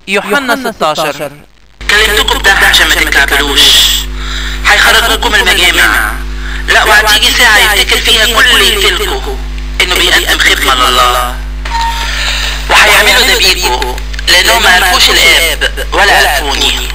يوحنا 16 كلمتكم ده عشان ما تتكعبلوش هيخرجوكم من المجامع لا وهتيجي ساعة يفتكر فيها كل اللي يقتلكوا انه بيقدم خدمة لله وهيعملوا ده بيكوا لانهم ما عرفوش الاب ولا عرفوني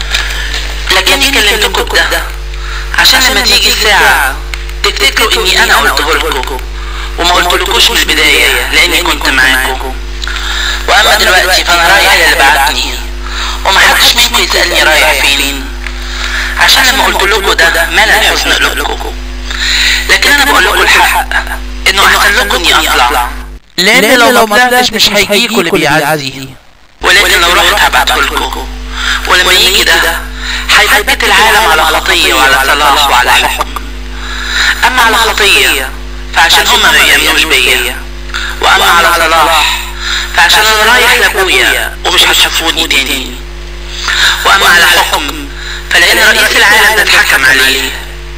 لكني كلمتكم ده عشان لما تيجي الساعة تفتكروا اني انا قلته لكم وما قلتلكوش من البداية لاني كنت معاكم واما دلوقتي فانا رايح للي بعتني ومحدش منكم يسألني رايح فين عشان لما قلت لكم ده ملأ حزن قلوبكم لكن انا بقول لكم الحق انه احسن لكم اني اطلع لان لو ما طلعتش مش هيجيكوا اللي بيعزي ولكن لو رحت هبعته لكم ولما يجي ده هيثبت العالم على خطية وعلى صلاح وعلى حكم اما على خطية فعشان هما ما يأمنوش بيا واما على صلاح فعشان انا رايح لابويا ومش هتشوفوني تاني واما على حكم فلان رئيس العالم ده اتحكم عليه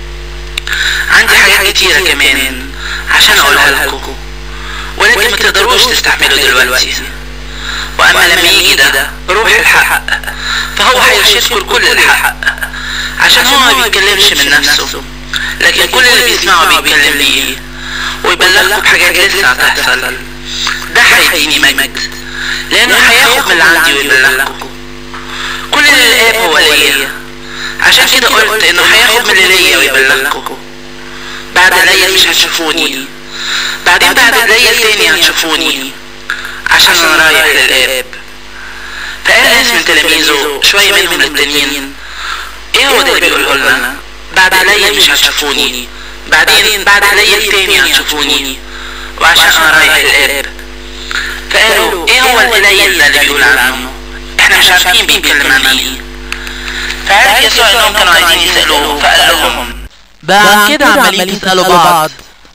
عندي حاجات كتيرة كمان عشان اقولها لكم ولكن ما تقدروش تستحملوا دلوقتي واما لما يجي ده روح الحق فهو هيرشدكم لكل الحق عشان هو ما بيتكلمش من نفسه لكن كل اللي بيسمعه بيتكلم بيه ويبلغكم بحاجات لسه هتحصل ده هيديني مجد لانه هياخد من اللي عندي ويبلغكم كل اللي الاب هو ليا عشان كده قلت انه هياخد من اللي ليا ويبلغكم بعد العيد مش هتشوفوني بعدين بعد العيد تاني هتشوفوني عشان انا رايح للاب فقال ناس من تلاميذه شوية منهم للتانيين ايه هو ده اللي بيقوله لنا بعد العيد مش هتشوفوني بعدين بعد العيد تاني هتشوفوني وعشان انا رايح للاب فقالوا ايه هو القليل ده اللي بيقول عنه احنا مش عارفين بيتكلم عن مين فعرف يسوع انهم كانوا عايزين يسألوه فقال لهم بقى كده عمالين تسألوا بعض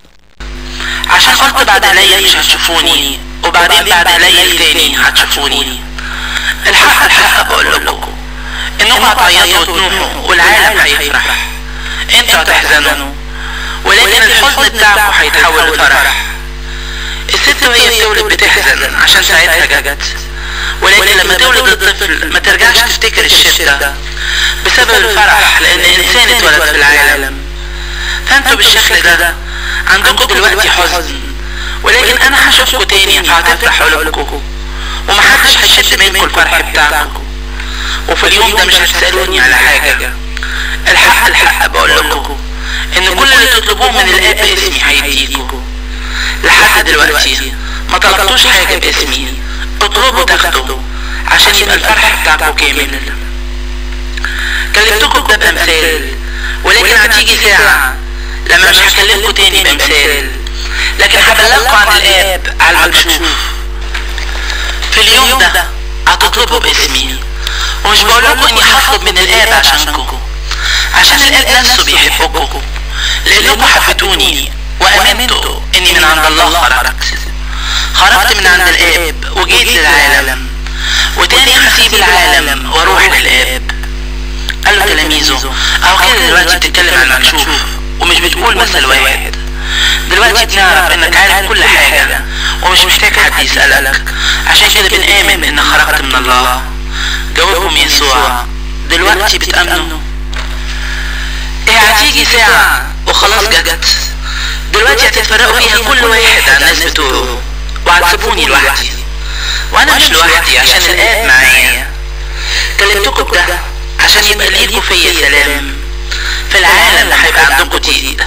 عشان قلت بعد العيد مش هتشوفوني وبعدين بعد العيد تاني هتشوفوني الحق الحق بقول لكم انكم هتعيطوا وتنوحوا والعالم هيفرح انتوا هتحزنوا ولكن الحزن بتاعكم هيتحول لفرح الست وهي بتولد بتحزن عشان ساعتها جت ولكن لما تولد الطفل ما ترجعش تفتكر الشدة بسبب الفرح لان انسان اتولد في العالم فانتوا بالشكل ده عندكم دلوقتي حزن ولكن انا هشوفكم تاني فهتفرح قلوبكم ومحدش هيشد منكم الفرح بتاعكم وفي اليوم ده مش هتسألوني على حاجة الحق الحق بقول لكم ان كل اللي تطلبوه من الاب باسمي هيديكم لحد دلوقتي ما طلبتوش حاجة باسمي اطلبوا تاخدوا عشان يبقى الفرح بتاعكم كامل كلمتكم ده بأمثال ولكن هتيجي ساعة لما مش هكلمكم تاني بأمثال لكن هبلغكم عن الآب على المكشوف في اليوم ده هتطلبوا باسمي ومش بقول لكم اني هطلب من الآب عشانكم عشان الآب نفسه بيحبكم لأنكم حبيتوني وآمنتوا اني من عند الله خرجت خرجت من عند الآب وجيت للعالم وتاني هسيب العالم واروح للآب قال له تلاميذه اهو كده دلوقتي بتتكلم عن المكشوف ومش بتقول مثل واحد دلوقتي بنعرف انك عارف كل حاجة ومش محتاج حد يسألك عشان كده بنآمن انك خرجت من الله جاوبهم يسوع دلوقتي بتأمنوا ايه هتيجي ساعة وخلاص جت دلوقتي هتتفرقوا فيها كل واحد عن الناس بتوعه وهتسيبوني لوحدي وانا مش لوحدي عشان الاب معايا كلمتكم ده عشان يبقى ليكوا فيا سلام في العالم هيبقى عندكم ضيق